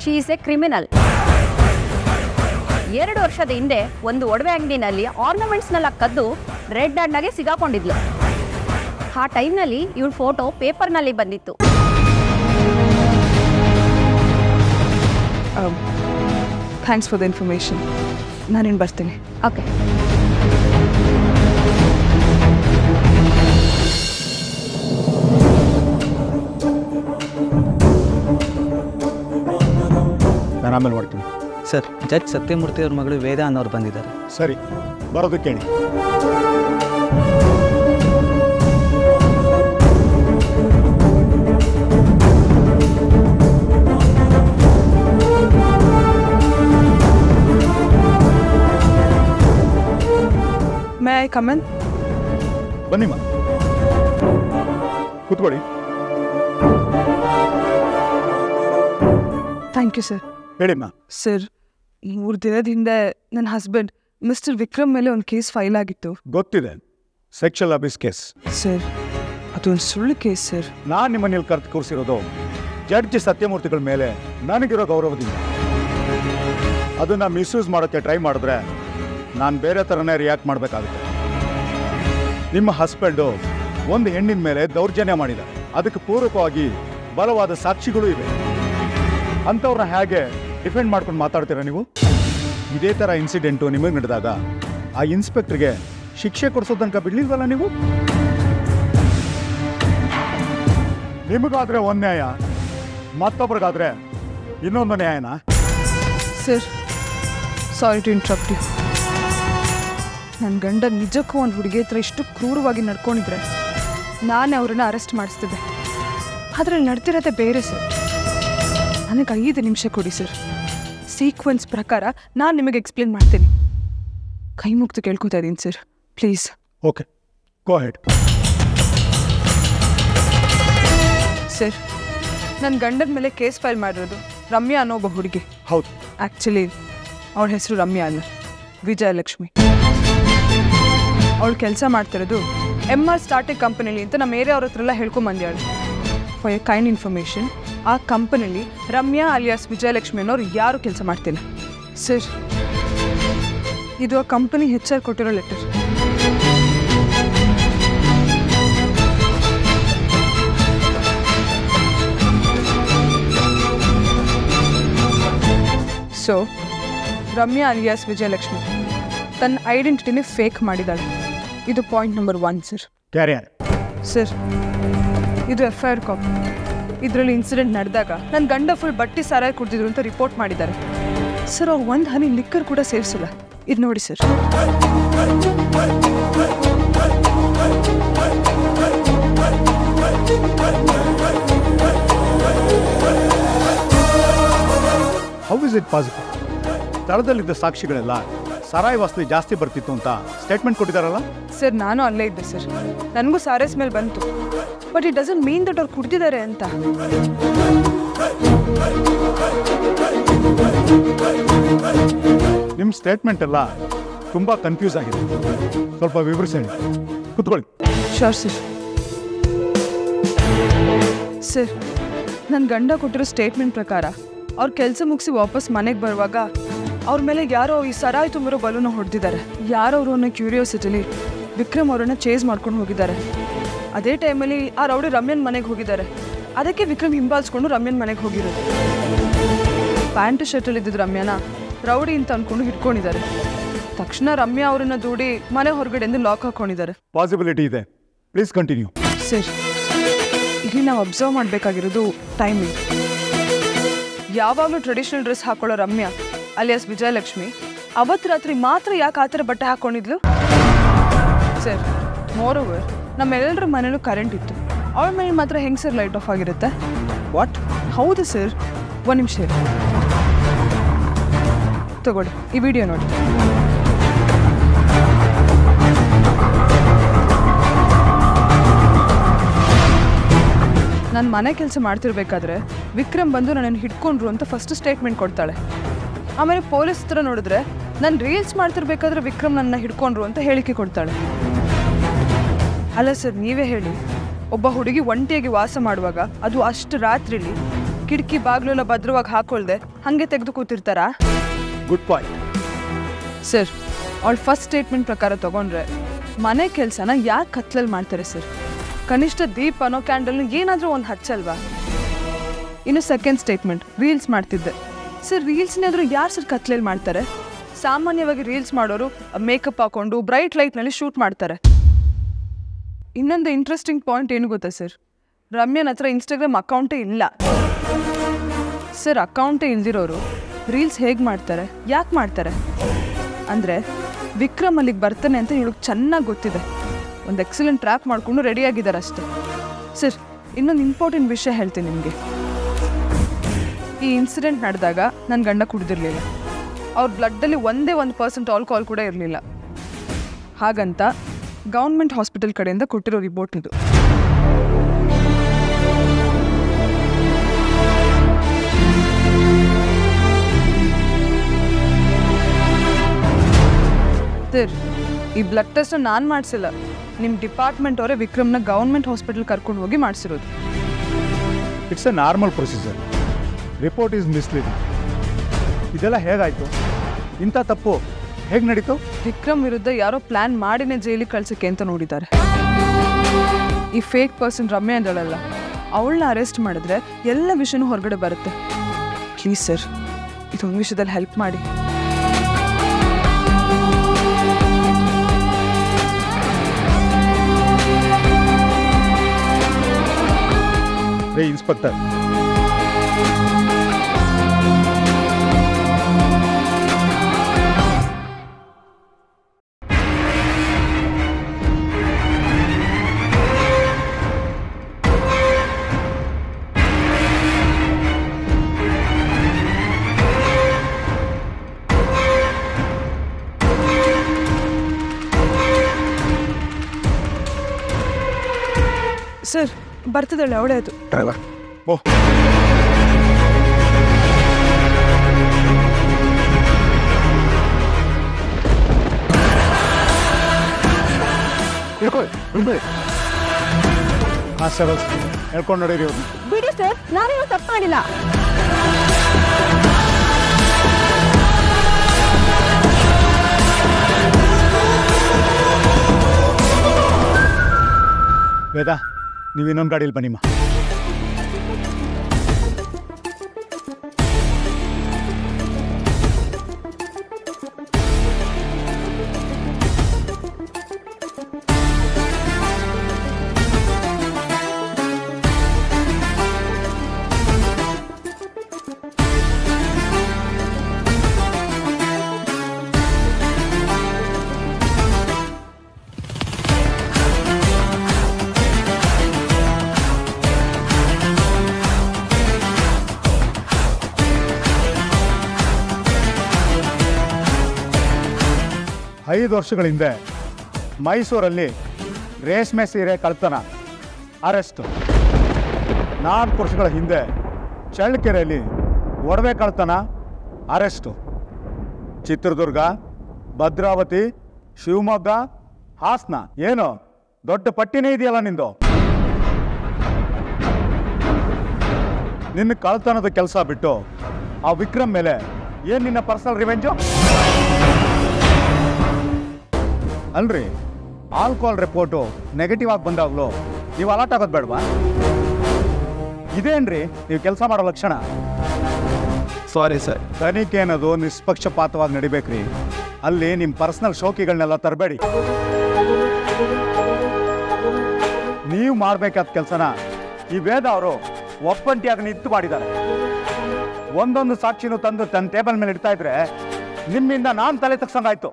She is A criminal ಎರಡು ವರ್ಷದ ಹಿಂದೆ ಒಂದು ಒಡವೆ ಅಂಗಡಿನಲ್ಲಿ ಆರ್ನಮೆಂಟ್ಸ್ನೆಲ್ಲ ಕದ್ದು ರೆಡ್ ಹ್ಯಾಂಡಾಗೆ ಸಿಗಾಕೊಂಡಿದ್ಲು ಆ ಟೈಮ್ನಲ್ಲಿ ಇವಳ ಫೋಟೋ ಪೇಪರ್ನಲ್ಲಿ ಬಂದಿತ್ತು ಥ್ಯಾಂಕ್ಸ್ ಫಾರ್ ದ ಇನ್ಫಾರ್ಮೇಷನ್ ನಾನೇನು ಬರ್ತೀನಿ ಓಕೆ ನಾನು ಆಮೇಲೆ ಮಾಡ್ತೀನಿ ಸರ್ ಜಡ್ಜ್ ಸತ್ಯಮೂರ್ತಿ ಅವ್ರ ಮಗಳು ವೇದ ಅನ್ನೋರು ಬಂದಿದ್ದಾರೆ ಸರಿ ಬರೋದಕ್ಕೆ ಹೇಳಿ ಮೇ ಐ ಕಮೆನ್ ಬನ್ನಿಮ್ಮ ಕೂತ್ಕೊಳ್ಳಿ ಥ್ಯಾಂಕ್ ಯು ಸರ್ ಹೇಳಿಮ್ಮ ಸರ್ ಮೂರು ದಿನದ ಹಿಂದೆ ನನ್ನ ಹಸ್ಬೆಂಡ್ ಮಿಸ್ಟರ್ ವಿಕ್ರಮ್ ಮೇಲೆ ಒಂದು ಕೇಸ್ ಫೈಲ್ ಆಗಿತ್ತು ಗೊತ್ತಿದೆ ಸೆಕ್ಷಲ್ ಅಬಿಸ್ ಕೇಸ್ ಸರ್ ಅದೊಂದು ಸುಳ್ಳು ಕೇಸ್ ಸರ್ ನಾನು ನಿಮ್ಮನ್ನ ಇಲ್ಲಿ ಕರೆದು ಕೂರಿಸಿರೋದು ಜಡ್ಜ್ ಸತ್ಯಮೂರ್ತಿಗಳ ಮೇಲೆ ನನಗಿರೋ ಗೌರವದಿಂದ ಅದನ್ನ ಮಿಸ್ಯೂಸ್ ಮಾಡೋಕ್ಕೆ ಟ್ರೈ ಮಾಡಿದ್ರೆ ನಾನು ಬೇರೆ ಥರನೇ ರಿಯಾಕ್ಟ್ ಮಾಡಬೇಕಾಗುತ್ತೆ ನಿಮ್ಮ ಹಸ್ಬೆಂಡು ಒಂದು ಹೆಣ್ಣಿನ ಮೇಲೆ ದೌರ್ಜನ್ಯ ಮಾಡಿದ್ದಾರೆ ಅದಕ್ಕೆ ಪೂರಕವಾಗಿ ಬಲವಾದ ಸಾಕ್ಷಿಗಳು ಇವೆ ಅಂಥವ್ರನ್ನ ಹೇಗೆ ಡಿಫೆಂಡ್ ಮಾಡ್ಕೊಂಡು ಮಾತಾಡ್ತೀರಾ ನೀವು ಇದೇ ಥರ ಇನ್ಸಿಡೆಂಟು ನಿಮಗೆ ನಡೆದಾಗ ಆ ಇನ್ಸ್ಪೆಕ್ಟ್ರಿಗೆ ಶಿಕ್ಷೆ ಕೊಡಿಸೋ ತನಕ ಬಿಡ್ಲಿಲ್ವಲ್ಲ ನೀವು ನಿಮಗಾದ್ರೆ ಒಂದು ನ್ಯಾಯ ಮತ್ತೊಬ್ರಿಗಾದ್ರೆ ಇನ್ನೊಂದು ನ್ಯಾಯನಾ sir sorry to interrupt you ನನ್ನ ಗಂಡ ನಿಜಕ್ಕೂ ಒಂದು ಹುಡುಗಿ ಹತ್ರ ಇಷ್ಟು ಕ್ರೂರವಾಗಿ ನಡ್ಕೊಂಡಿದ್ರೆ ನಾನೇ ಅವ್ರನ್ನ ಅರೆಸ್ಟ್ ಮಾಡಿಸ್ತಿದ್ದೆ ಆದರೆ ನಡ್ತಿರೋದೇ ಬೇರೆ ಸರ್ ನನಗೆ ಐದು ನಿಮಿಷ ಕೊಡಿ ಸರ್ ಸೀಕ್ವೆನ್ಸ್ ಪ್ರಕಾರ ನಾನು ನಿಮಗೆ ಎಕ್ಸ್ಪ್ಲೇನ್ ಮಾಡ್ತೀನಿ ಕೈ ಮುಗ್ದು ಕೇಳ್ಕೊತಾ ಇದ್ದೀನಿ sir please okay go ahead sir ನನ್ನ ಗಂಡನ ಮೇಲೆ ಕೇಸ್ ಫೈಲ್ ಮಾಡಿರೋದು ರಮ್ಯಾ ಅನ್ನೋ ಒಬ್ಬ ಹುಡುಗಿ ಹೌದು ಆ್ಯಕ್ಚುಲಿ ಅವಳ ಹೆಸರು ರಮ್ಯಾ ಅಲ್ಲ ವಿಜಯಲಕ್ಷ್ಮಿ ಅವಳು ಕೆಲಸ ಮಾಡ್ತಿರೋದು ಎಮ್ ಆರ್ ಸ್ಟಾರ್ಟಿಂಗ್ ಕಂಪನಿಲಿ ಅಂತ ನಮ್ಮ ಏರಿಯಾ ಅವ್ರ ಹತ್ರ ಎಲ್ಲ ಹೇಳ್ಕೊಂಬಂದ್ಯಾಳು ಫಾರ್ ಎ ಕೈಂಡ್ ಇನ್ಫಾರ್ಮೇಷನ್ ಆ ಕಂಪನಿಲಿ ರಮ್ಯಾ ಅಲಿಯಾಸ್ ವಿಜಯಲಕ್ಷ್ಮಿ ಅನ್ನೋರು ಯಾರು ಕೆಲಸ ಮಾಡ್ತಿಲ್ಲ ಸರ್ ಇದು ಆ ಕಂಪನಿ ಹೆಚ್ ಆರ್ ಕೊಟ್ಟಿರೋ letter so Ramya alias Vijayalakshmi ತನ್ನ ಐಡೆಂಟಿಟಿನೇ ಫೇಕ್ ಮಾಡಿದ್ದಾಳೆ ಇದು point number one sir carrier sir ಇದು ಎಫ್ ಐ ಆರ್ ಕಾಪಿ ಇದರಲ್ಲಿ ಇನ್ಸಿಡೆಂಟ್ ನಡೆದಾಗ ನನ್ನ ಗಂಡ ಫುಲ್ ಬಟ್ಟಿ ಸಾರಾಯಿ ಕುಡ್ದಿದ್ರು ಅಂತ ರಿಪೋರ್ಟ್ ಮಾಡಿದ್ದಾರೆ ಸರ್ ಅವ್ರು ಒಂದು ಹನಿ ಲಿಕ್ಕರ್ ಕೂಡ ಸೇರಿಸಿಲ್ಲ ಇದು ನೋಡಿ sir how is it possible ಸ್ಥಳದಲ್ಲಿದ್ದ ಸಾಕ್ಷಿಗಳೆಲ್ಲ ಸರಾಯಿ ವಾಸನೆ ಜಾಸ್ತಿ ಬರ್ತಿತ್ತು ಅಂತ ಸ್ಟೇಟ್ಮೆಂಟ್ ಕೊಟ್ಟಿದ್ದಾರಲ್ಲ ಸರ್ ನಾನು ಅಲ್ಲೇ ಇದ್ದೆ ಸರ್ ನನಗೂ ಸಾರೆ ಸ್ಮೆಲ್ ಬಂತು but it doesn't mean that ಅವ್ರು ಕುಡ್ದಿದ್ದಾರೆ ಅಂತ ನಿಮ್ಮ ಸ್ಟೇಟ್ಮೆಂಟ್ ಎಲ್ಲ ತುಂಬ ಕನ್ಫ್ಯೂಸ್ ಆಗಿದೆ ಸ್ವಲ್ಪ ವಿವರಿಸಿ ಹೇಳಿ ಕೂತ್ಕೊಳ್ಳಿ ಶೋರ್ ಸರ್ ಸರ್ ನನ್ನ ಗಂಡ ಕೊಟ್ಟಿರೋ ಸ್ಟೇಟ್ಮೆಂಟ್ ಪ್ರಕಾರ ಅವ್ರ ಕೆಲಸ ಮುಗಿಸಿ ವಾಪಸ್ ಮನೆಗೆ ಬರುವಾಗ ಅವ್ರ ಮೇಲೆ ಯಾರೋ ಈ ಸರಾಯಿ ತುಂಬಿರೋ ಬಲೂನ ಹೊಡೆದಿದ್ದಾರೆ ಯಾರೋ ಅವರು ಅನ್ನೋ ಕ್ಯೂರಿಯಾಸಿಟಿಲಿ ವಿಕ್ರಮ್ ಅವರನ್ನ ಚೇಸ್ ಮಾಡ್ಕೊಂಡು ಹೋಗಿದ್ದಾರೆ ಅದೇ ಟೈಮಲ್ಲಿ ಆ ರೌಡಿ ರಮ್ಯನ್ ಮನೆಗೆ ಹೋಗಿದ್ದಾರೆ ಅದಕ್ಕೆ ವಿಕ್ರಮ್ ಹಿಂಬಾಲಿಸ್ಕೊಂಡು ರಮ್ಯನ್ ಮನೆಗೆ ಹೋಗಿರೋದು ಪ್ಯಾಂಟ್ ಶರ್ಟಲ್ಲಿ ಇದ್ದಿದ್ದು ರಮ್ಯಾನ ರೌಡಿ ಅಂತ ಅಂದ್ಕೊಂಡು ಹಿಡ್ಕೊಂಡಿದ್ದಾರೆ ತಕ್ಷಣ ರಮ್ಯಾ ಅವರನ್ನ ದೂಡಿ ಮನೆ ಹೊರಗಡೆಯಿಂದ ಲಾಕ್ ಹಾಕೊಂಡಿದ್ದಾರೆ ಪಾಸಿಬಿಲಿಟಿ ಇದೆ ಪ್ಲೀಸ್ ಕಂಟಿನ್ಯೂ ಸರ್ ಇಲ್ಲಿ ನಾವು ಅಬ್ಸರ್ವ್ ಮಾಡಬೇಕಾಗಿರೋದು ಟೈಮಿಂಗ್ ಯಾವಾಗಲೂ ಟ್ರೆಡಿಷನಲ್ ಡ್ರೆಸ್ ಹಾಕೊಳ್ಳೋ ರಮ್ಯಾ ಅಲಿಯಾಸ್ ವಿಜಯಲಕ್ಷ್ಮಿ ಅವತ್ತು ರಾತ್ರಿ ಮಾತ್ರ ಯಾಕೆ ಆ ಥರ ಬಟ್ಟೆ ಹಾಕ್ಕೊಂಡಿದ್ಲು ಸರ್ ಮೋರ್ ಓವರ್ ನಮ್ಮೆಲ್ಲರ ಮನೇಲೂ ಕರೆಂಟ್ ಇತ್ತು ಅವಳ ಮನೆ ಮಾತ್ರ ಹೆಂಗೆ ಸರ್ ಲೈಟ್ ಆಫ್ ಆಗಿರುತ್ತೆ ವಾಟ್ ಹೌದು ಸರ್ ಒಂದು ನಿಮಿಷ ಇರಿ. ತಗೊಳ್ಳಿ ಈ ವಿಡಿಯೋ ನೋಡಿ ನಾನು ಮನೆ ಕೆಲಸ ಮಾಡ್ತಿರ್ಬೇಕಾದ್ರೆ ವಿಕ್ರಮ್ ಬಂದು ನನ್ನನ್ನು ಹಿಡ್ಕೊಂಡ್ರು ಅಂತ ಫಸ್ಟ್ ಸ್ಟೇಟ್ಮೆಂಟ್ ಕೊಡ್ತಾಳೆ ಆಮೇಲೆ ಪೊಲೀಸ್ ಹತ್ರ ನೋಡಿದ್ರೆ ನಾನು ರೀಲ್ಸ್ ಮಾಡ್ತಿರ್ಬೇಕಾದ್ರೆ ವಿಕ್ರಮ್ ನನ್ನ ಹಿಡ್ಕೊಂಡ್ರು ಅಂತ ಹೇಳಿಕೆ ಕೊಡ್ತಾಳೆ ಅಲ್ಲ ಸರ್ ನೀವೇ ಹೇಳಿ ಒಬ್ಬ ಹುಡುಗಿ ಒಂಟಿಯಾಗಿ ವಾಸ ಮಾಡುವಾಗ ಅದು ಅಷ್ಟು ರಾತ್ರಿಲಿ ಕಿಟಕಿ ಬಾಗ್ಲೆಲ್ಲ ಭದ್ರವಾಗಿ ಹಾಕೊಳ್ದೆ ಹಾಗೆ ತೆಗೆದು ಕೂತಿರ್ತಾರಾ ಗುಡ್ ಪಾಯಿಂಟ್ ಸರ್ ಅವಳ ಫಸ್ಟ್ ಸ್ಟೇಟ್ಮೆಂಟ್ ಪ್ರಕಾರ ತಗೊಂಡ್ರೆ ಮನೆ ಕೆಲಸನ ಯಾಕೆ ಕತ್ಲಲ್ಲಿ ಮಾಡ್ತಾರೆ ಸರ್ ಕನಿಷ್ಠ ದೀಪನೋ ಕ್ಯಾಂಡಲ್ನು ಏನಾದರೂ ಒಂದು ಹಚ್ಚಲ್ವಾ ಇನ್ನು ಸೆಕೆಂಡ್ ಸ್ಟೇಟ್ಮೆಂಟ್ ರೀಲ್ಸ್ ಮಾಡ್ತಿದ್ದೆ ಸರ್ ರೀಲ್ಸ್ನಾದರೂ ಯಾರು ಸರ್ ಕತ್ಲಲ್ಲಿ ಮಾಡ್ತಾರೆ ಸಾಮಾನ್ಯವಾಗಿ ರೀಲ್ಸ್ ಮಾಡೋರು ಮೇಕಪ್ ಹಾಕೊಂಡು ಬ್ರೈಟ್ ಲೈಟ್ನಲ್ಲಿ ಶೂಟ್ ಮಾಡ್ತಾರೆ ಇನ್ನೊಂದು ಇಂಟ್ರೆಸ್ಟಿಂಗ್ ಪಾಯಿಂಟ್ ಏನು ಗೊತ್ತಾ ಸರ್ ರಮ್ಯನ ಹತ್ರ ಇನ್ಸ್ಟಾಗ್ರಾಮ್ ಅಕೌಂಟೇ ಇಲ್ಲ ಸರ್ ಅಕೌಂಟೇ ಇಲ್ದಿರೋರು ರೀಲ್ಸ್ ಹೇಗೆ ಮಾಡ್ತಾರೆ ಯಾಕೆ ಮಾಡ್ತಾರೆ ಅಂದರೆ ವಿಕ್ರಮ್ ಅಲ್ಲಿಗೆ ಬರ್ತಾನೆ ಅಂತ ಇವಳಿಗೆ ಚೆನ್ನಾಗಿ ಗೊತ್ತಿದೆ ಒಂದು ಎಕ್ಸಲೆಂಟ್ ಟ್ರ್ಯಾಪ್ ಮಾಡಿಕೊಂಡು ರೆಡಿಯಾಗಿದ್ದಾರೆ ಅಷ್ಟೇ ಸರ್ ಇನ್ನೊಂದು ಇಂಪಾರ್ಟೆಂಟ್ ವಿಷಯ ಹೇಳ್ತೀನಿ ನಿಮಗೆ ಈ ಇನ್ಸಿಡೆಂಟ್ ನಡೆದಾಗ ನನ್ನ ಗಂಡ ಕುಡ್ದಿರಲಿಲ್ಲ ಅವ್ರ ಬ್ಲಡ್ಡಲ್ಲಿ ಒಂದೇ ಒಂದು ಪರ್ಸೆಂಟ್ ಆಲ್ಕೋಹಾಲ್ ಕೂಡ ಇರಲಿಲ್ಲ ಹಾಗಂತ ಗೌರ್ಮೆಂಟ್ ಹಾಸ್ಪಿಟಲ್ ಕಡೆಯಿಂದ ಕೊಟ್ಟಿರೋ ರಿಪೋರ್ಟ್ ಇದು ಸರ್ ಈ ಬ್ಲಡ್ ಟೆಸ್ಟ್ ನಾನು ಮಾಡಿಸಿಲ್ಲ ನಿಮ್ಮ ಡಿಪಾರ್ಟ್ಮೆಂಟ್ ಅವರೇ ವಿಕ್ರಮ್ನ ಗೌರ್ಮೆಂಟ್ ಹಾಸ್ಪಿಟಲ್ ಕರ್ಕೊಂಡು ಹೋಗಿ ಮಾಡಿಸಿರೋದು it's a normal procedure report is misleading ಇದೆಲ್ಲ ಹೇಗಾಯಿತು ಇಂಥ ತಪ್ಪು ಹೇಗೆ ನಡೀತು ವಿಕ್ರಮ್ ವಿರುದ್ಧ ಯಾರೋ ಪ್ಲಾನ್ ಮಾಡಿನೇ ಜೈಲಿಗೆ ಕಳ್ಸಕ್ಕೆ ಅಂತ ನೋಡಿದ್ದಾರೆ ಈ ಫೇಕ್ ಪರ್ಸನ್ ರಮ್ಯ ಅಂದಳಲ್ಲ ಅವಳನ್ನ ಅರೆಸ್ಟ್ ಮಾಡಿದ್ರೆ ಎಲ್ಲ ವಿಷಯನೂ ಹೊರಗಡೆ ಬರುತ್ತೆ ಪ್ಲೀಸ್ ಸರ್ ಇದೊಂದು ವಿಷಯದಲ್ಲಿ ಹೆಲ್ಪ್ ಮಾಡಿ ರೇ ಇನ್ಸ್ಪೆಕ್ಟರ್ ಸರ್ ಬರ್ತಿದ್ದಾಳೆ ಅವಳೇ ಅದು ಡ್ರೈವರ್ ಓ ಹಾಂ ಸರ್ ಹೇಳ್ಕೊಂಡು ನೋಡಿರಿ ಅವ್ರನ್ನ ಬಿಡಿ ಸರ್ ನಾನೇನು ತಪ್ಪು ಮಾಡಿಲ್ಲ ವೇದ ನೀವು ಇನ್ನೊಂದು ಗಾಡೀಲಿ ಬನ್ನಿಮ್ಮ ಐದು ವರ್ಷಗಳ ಹಿಂದೆ ಮೈಸೂರಲ್ಲಿ ರೇಷ್ಮೆ ಸೀರೆ ಕಳ್ತನ ಅರೆಸ್ಟು ನಾಲ್ಕು ವರ್ಷಗಳ ಹಿಂದೆ ಚಳ್ಳಕೆರೆಯಲ್ಲಿ ಒಡವೆ ಕಳ್ತನ ಅರೆಸ್ಟು ಚಿತ್ರದುರ್ಗ ಭದ್ರಾವತಿ ಶಿವಮೊಗ್ಗ ಹಾಸನ ಏನು ದೊಡ್ಡ ಪಟ್ಟಿನೇ ಇದೆಯಲ್ಲ ನಿಂದು ನಿನ್ನ ಕಳ್ತನದ ಕೆಲಸ ಬಿಟ್ಟು ಆ ವಿಕ್ರಮ್ ಮೇಲೆ ಏನು ನಿನ್ನ ಪರ್ಸನಲ್ ರಿವೆಂಜು ಅಲ್ರಿ ಆಲ್ಕೋಹಾಲ್ ರಿಪೋರ್ಟು ನೆಗೆಟಿವ್ ಆಗಿ ಬಂದಾಗಲೂ ನೀವು ಅಲರ್ಟ್ ಆಗೋದು ಬೇಡವಾ ಇದೇನ್ರಿ ನೀವು ಕೆಲಸ ಮಾಡೋ ಲಕ್ಷಣ ಸಾರಿ ಸರ್ ತನಿಖೆ ಅನ್ನೋದು ನಿಷ್ಪಕ್ಷಪಾತವಾಗಿ ನಡಿಬೇಕ್ರಿ ಅಲ್ಲಿ ನಿಮ್ಮ ಪರ್ಸನಲ್ ಶೋಕಿಗಳನ್ನೆಲ್ಲ ತರಬೇಡಿ ನೀವು ಮಾಡಬೇಕಾದ ಕೆಲಸನ ಈ ವೇದ ಅವರು ಒಪ್ಪಂಟಿಯಾಗಿ ನಿಂತು ಮಾಡಿದ್ದಾರೆ ಒಂದೊಂದು ಸಾಕ್ಷಿನೂ ತಂದು ತನ್ನ ಟೇಬಲ್ ಮೇಲೆ ಇಡ್ತಾ ಇದ್ರೆ ನಿಮ್ಮಿಂದ ನಾನು ತಲೆ ತಗ್ಸಂಗಾಯ್ತು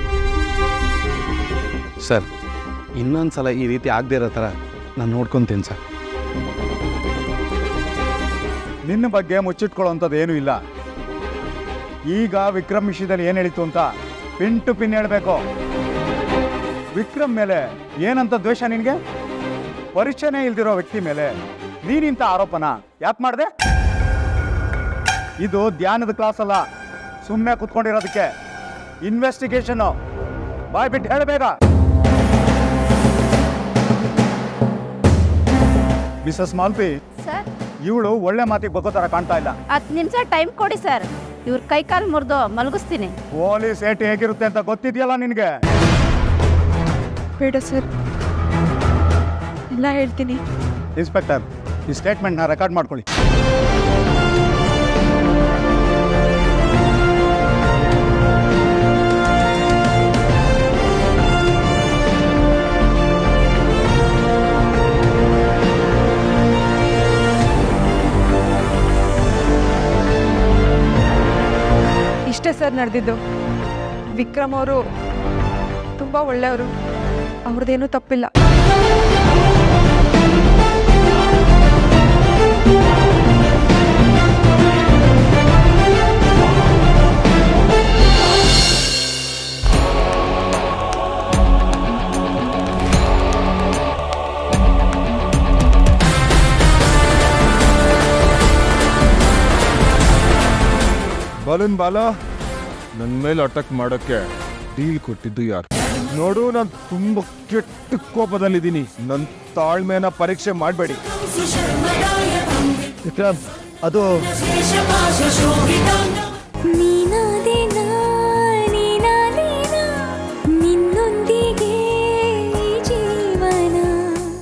ಸರ್ ಇನ್ನೊಂದು ಸಲ ಈ ರೀತಿ ಆಗದೆ ಇರೋ ಥರ ನಾನು ನೋಡ್ಕೊತೀನಿ ಸರ್ ನಿನ್ನ ಬಗ್ಗೆ ಮುಚ್ಚಿಟ್ಕೊಳ್ಳೋಂಥದ್ದು ಏನೂ ಇಲ್ಲ ಈಗ ವಿಕ್ರಮ್ ವಿಷಯದಲ್ಲಿ ಏನು ಹೇಳಿತು ಅಂತ ಪಿನ್ ಟು ಪಿನ್ ಹೇಳಬೇಕು ವಿಕ್ರಮ್ ಮೇಲೆ ಏನಂತ ದ್ವೇಷ ನಿನಗೆ ಪರಿಚಯನೇ ಇಲ್ದಿರೋ ವ್ಯಕ್ತಿ ಮೇಲೆ ನೀನಿಂತ ಆರೋಪನ ಯಾಕೆ ಮಾಡಿದೆ ಇದು ಧ್ಯಾನದ ಕ್ಲಾಸ್ ಅಲ್ಲ ಸುಮ್ಮನೆ ಕುತ್ಕೊಂಡಿರೋದಕ್ಕೆ ಇನ್ವೆಸ್ಟಿಗೇಷನ್ನು ಬಾಯ್ ಬಿಟ್ಟು ಹೇಳಬೇಗ ಮಿಸಸ್ ಮಾಲ್ಪಿ ಸರ್ ಇವಳು ಒಳ್ಳೆ ಮಾತಿಗೆ ಬಗ್ಗೋ ಥರ ಕಾಣ್ತಾ ಇಲ್ಲ ಹತ್ತು ನಿಮಿಷ ಟೈಮ್ ಕೊಡಿ ಸರ್ ಇವ್ರ ಕೈಕಾಲು ಮುರಿದು ಮಲಗಿಸ್ತೀನಿ ಪೊಲೀಸ್ ಏಟಿ ಹೇಗಿರುತ್ತೆ ಅಂತ ಗೊತ್ತಿದೆಯಲ್ಲ ನಿನಗೆ ಬೇಡ ಸರ್ ಎಲ್ಲ ಹೇಳ್ತೀನಿ ಇನ್ಸ್ಪೆಕ್ಟರ್ ಈ ಸ್ಟೇಟ್ಮೆಂಟ್ನ ರೆಕಾರ್ಡ್ ಮಾಡ್ಕೊಳ್ಳಿ ಇಷ್ಟೇ ಸರ್ ನಡೆದಿದ್ದು ವಿಕ್ರಮ್ ಅವರು ತುಂಬ ಒಳ್ಳೆಯವರು ಅವ್ರದ್ದೇನೂ ತಪ್ಪಿಲ್ಲ ಬಲೂನ್ ಬಾಲ ನನ್ನ ಮೇಲೆ ಅಟಕ್ ಮಾಡೋಕ್ಕೆ ಡೀಲ್ ಕೊಟ್ಟಿದ್ದು ಯಾರು ನೋಡು ನಾನು ತುಂಬ ಕೆಟ್ಟ ಕೋಪದಲ್ಲಿದ್ದೀನಿ ನನ್ನ ತಾಳ್ಮೆನ ಪರೀಕ್ಷೆ ಮಾಡಬೇಡಿ ವಿಕ್ರಮ್ ಅದು ನೀನಾದೆ ನಾ